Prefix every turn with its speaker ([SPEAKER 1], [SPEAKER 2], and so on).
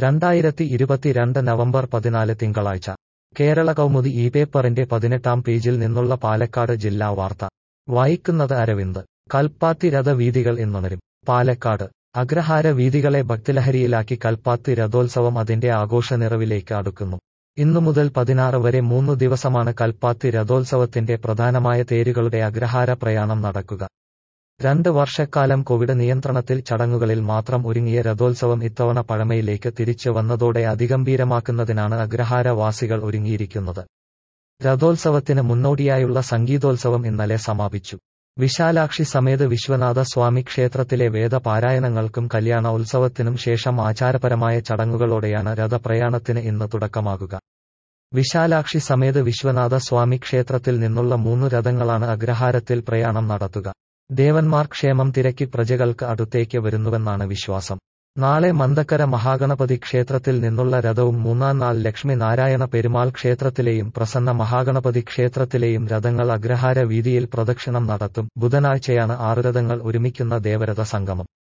[SPEAKER 1] രണ്ടായിരത്തി ഇരുപത്തിരണ്ട് നവംബർ പതിനാല് തിങ്കളാഴ്ച കേരള കൗമുദി ഈ പേപ്പറിന്റെ പതിനെട്ടാം പേജിൽ നിന്നുള്ള പാലക്കാട് ജില്ലാ വാർത്ത വായിക്കുന്നത് അരവിന്ദ് കൽപ്പാത്തി രഥവീഥികൾ ഇന്നുണരും പാലക്കാട് അഗ്രഹാര വീഥികളെ ഭക്തിലഹരിയിലാക്കി കൽപ്പാത്തി രഥോത്സവം അതിന്റെ ആഘോഷ നിറവിലേക്ക് അടുക്കുന്നു ഇന്നു മുതൽ പതിനാറ് വരെ മൂന്നു ദിവസമാണ് കൽപ്പാത്തി രഥോത്സവത്തിന്റെ പ്രധാനമായ തേരുകളുടെ അഗ്രഹാര പ്രയാണം നടക്കുക രണ്ട് വർഷക്കാലം കോവിഡ് നിയന്ത്രണത്തിൽ ചടങ്ങുകളിൽ മാത്രം ഒരുങ്ങിയ രഥോത്സവം ഇത്തവണ പഴമയിലേക്ക് തിരിച്ചു വന്നതോടെ അതിഗംഭീരമാക്കുന്നതിനാണ് അഗ്രഹാരവാസികൾ ഒരുങ്ങിയിരിക്കുന്നത് രഥോത്സവത്തിന് മുന്നോടിയായുള്ള സംഗീതോത്സവം ഇന്നലെ സമാപിച്ചു വിശാലാക്ഷി സമേത വിശ്വനാഥ സ്വാമി ക്ഷേത്രത്തിലെ വേദപാരായണങ്ങൾക്കും കല്യാണ ഉത്സവത്തിനും ശേഷം ആചാരപരമായ ചടങ്ങുകളോടെയാണ് രഥപ്രയാണത്തിന് ഇന്ന് തുടക്കമാകുക വിശാലാക്ഷി സമേത വിശ്വനാഥ സ്വാമി ക്ഷേത്രത്തിൽ നിന്നുള്ള മൂന്നു രഥങ്ങളാണ് അഗ്രഹാരത്തിൽ പ്രയാണം നടത്തുക ദേവന്മാർ ക്ഷേമം തിരക്കി പ്രജകൾക്ക് അടുത്തേക്ക് വരുന്നുവെന്നാണ് വിശ്വാസം നാളെ മന്ദക്കര മഹാഗണപതി ക്ഷേത്രത്തിൽ നിന്നുള്ള രഥവും മൂന്നാം നാൾ ലക്ഷ്മി നാരായണ പെരുമാൾ ക്ഷേത്രത്തിലെയും പ്രസന്ന മഹാഗണപതി ക്ഷേത്രത്തിലെയും രഥങ്ങൾ അഗ്രഹാര വീതിയിൽ പ്രദക്ഷിണം നടത്തും ബുധനാഴ്ചയാണ് ആറ് രഥങ്ങൾ ഒരുമിക്കുന്ന ദേവരഥ സംഗമം